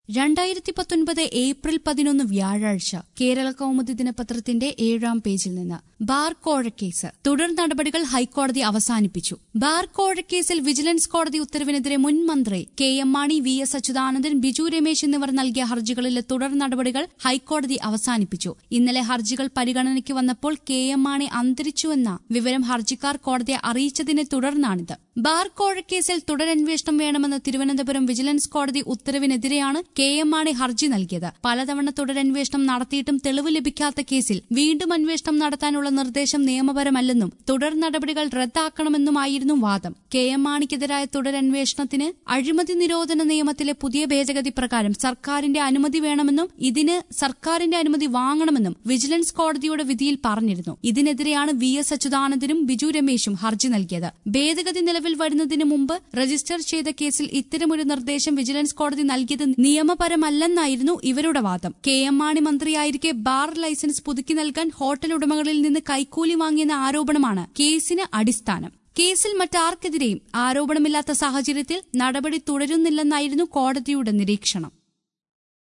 രണ്ടായിരത്തി പത്തൊൻപത് ഏപ്രിൽ പതിനൊന്ന് വ്യാഴാഴ്ച കേരള കൗമുദി ദിനപത്രത്തിന്റെ ഏഴാം പേജിൽ നിന്ന് ബാർ കോഴക്കേസ് തുടർ നടപടികൾ ഹൈക്കോടതി അവസാനിപ്പിച്ചു ബാർ കോഴക്കേസിൽ വിജിലൻസ് കോടതി ഉത്തരവിനെതിരെ മുൻ മന്ത്രി K M Mani V S Achuthanandan Biju Ramesh എന്നിവർ നൽകിയ ഹർജികളിലെ തുടർ നടപടികൾ ഹൈക്കോടതി അവസാനിപ്പിച്ചു ഇന്നലെ ഹർജികൾ പരിഗണനയ്ക്ക് വന്നപ്പോൾ കെ എം മാണി അന്തരിച്ചുവെന്ന വിവരം ഹർജിക്കാർ കോടതിയെ അറിയിച്ചതിനെ തുടർന്നാണിത് ബാർ കോഴക്കേസിൽ തുടരന്വേഷണം വേണമെന്ന തിരുവനന്തപുരം വിജിലൻസ് കോടതി ഉത്തരവിനെതിരെയാണ് കെ എം മാണി ഹർജി നൽകിയത് പലതവണ തുടരന്വേഷണം നടത്തിയിട്ടും തെളിവ് ലഭിക്കാത്ത കേസിൽ വീണ്ടും അന്വേഷണം നടത്താനുള്ള നിർദ്ദേശം നിയമപരമല്ലെന്നും തുടർ നടപടികൾ റദ്ദാക്കണമെന്നുമായിരുന്നു വാദം കെ എം മാണിക്കെതിരായ തുടരന്വേഷണത്തിന് അഴിമതി നിരോധന നിയമത്തിലെ പുതിയ ഭേദഗതി പ്രകാരം സർക്കാരിന്റെ അനുമതി വേണമെന്നും ഇതിന് സർക്കാരിന്റെ അനുമതി വാങ്ങണമെന്നും വിജിലൻസ് കോടതിയുടെ വിധിയിൽ പറഞ്ഞിരുന്നു ഇതിനെതിരെയാണ് വി എസ് അച്യുതാനന്ദനും ബിജു രമേശും ഹർജി നൽകിയത് ഭേദഗതി നിലവിൽ വരുന്നതിന് മുമ്പ് രജിസ്റ്റർ ചെയ്ത കേസിൽ ഇത്തരമൊരു നിർദ്ദേശം വിജിലൻസ് കോടതി നൽകിയത് നിയമപരമല്ലെന്നായിരുന്നു ഇവരുടെ വാദം കെ എം മാണി മന്ത്രിയായിരിക്കെ ബാർ ലൈസൻസ് പുതുക്കി നൽകാൻ ഹോട്ടൽ ഉടമകളിൽ നിന്ന് കൈക്കൂലി വാങ്ങിയെന്ന ആരോപണമാണ് കേസിന് അടിസ്ഥാനം കേസിൽ മറ്റാർക്കെതിരെയും ആരോപണമില്ലാത്ത സാഹചര്യത്തിൽ നടപടി തുടരുന്നില്ലെന്നായിരുന്നു കോടതിയുടെ നിരീക്ഷണം